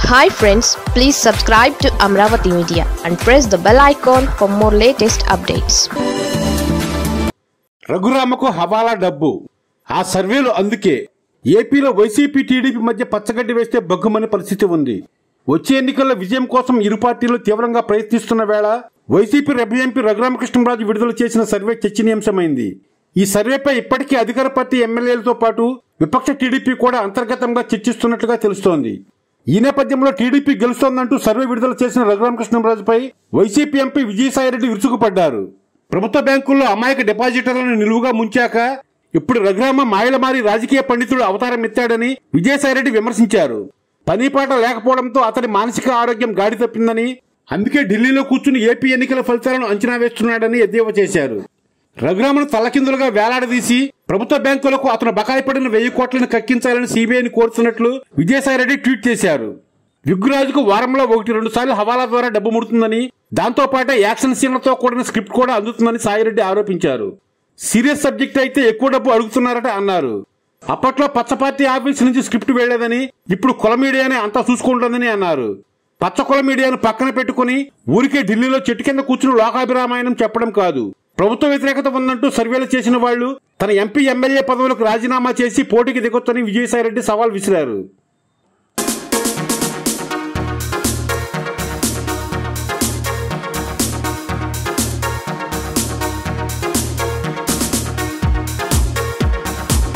hi friends please subscribe to Amaravati media and press the bell icon for more latest updates రఘురామకు హవాలా డబ్బు ఆ సర్వేలు అందుకే ఏపీలో వైసీపీ టీడీపీ మధ్య పచ్చగడ్డి వేస్తే బగ్గుమనే పరిస్థితి ఉంది వచ్చే ఎన్నికల్లో విజయం కోసం ఇరు పార్టీలు తీవ్రంగా ప్రయత్నిస్తున్న వేళ వైసీపీ రెబ్ ఎంపీ రఘురామకృష్ణరాజు విడుదల చేసిన సర్వే చర్చనీయాంశమైంది ఈ సర్వేపై ఇప్పటికీ అధికార పార్టీ ఎమ్మెల్యేలతో పాటు విపక్ష టీడీపీ కూడా అంతర్గతంగా చర్చిస్తున్నట్లుగా తెలుస్తోంది ఈ నేపథ్యంలో టీడీపీ గెలుస్తోందంటూ సర్వే విడుదల చేసిన రఘురామకృష్ణరాజుపై వైసీపీ ఎంపీ విజయసాయిరెడ్డి విరుచుకుపడ్డారు ప్రభుత్వ బ్యాంకుల్లో అమాయక డిపాజిటర్లను నిలువుగా ముంచాక ఇప్పుడు రఘురామ మాయలమారి రాజకీయ పండితుడు అవతారం ఎత్తాడని విజయసాయిరెడ్డి విమర్శించారు పనిపాట లేకపోవడంతో అతడి మానసిక ఆరోగ్యం గాడి తప్పిందని అందుకే ఢిల్లీలో కూర్చుని ఏపీ ఎన్నికల ఫలితాలను అంచనా వేస్తున్నాడని ఎద్దేవా చేశారు రఘురామను తలకిందులుగా వేలాడదీసి ప్రభుత్వ బ్యాంకులకు అతను బకాయి పడిన వెయ్యి కోట్లను కక్కించాలని సిబిఐని కోరుతున్నట్లు విజయసాయిరెడ్డి ట్వీట్ చేశారు విగ్గురాజుకు వారంలో ఒకటి రెండు సార్లు హవాలా ద్వారా డబ్బు ముడుతుందని దాంతో పాటే యాక్షన్ సీన్లతో కూడిన స్క్రిప్ట్ కూడా అందుతుందని సాయిరెడ్డి ఆరోపించారు సీరియస్ సబ్జెక్ట్ అయితే ఎక్కువ డబ్బు అడుగుతున్నారట అన్నారు అప్పట్లో పచ్చ పార్టీ ఆఫీస్ నుంచి స్క్రిప్ట్ వెళ్లేదని ఇప్పుడు కుల మీడియానే అంతా చూసుకుంటుందని అన్నారు పచ్చ కుల మీడియాను పక్కన పెట్టుకుని ఊరికే ఢిల్లీలో చెట్టు కింద కూర్చుని లోకాభిరామాయణం చెప్పడం కాదు ప్రభుత్వ వ్యతిరేకత ఉందంటూ సర్వేలు చేసిన వాళ్లు తన ఎంపీ ఎమ్మెల్యే పదవులకు రాజీనామా చేసి పోటీకి దిగొచ్చని విజయసాయిరెడ్డి సవాల్ విసిరారు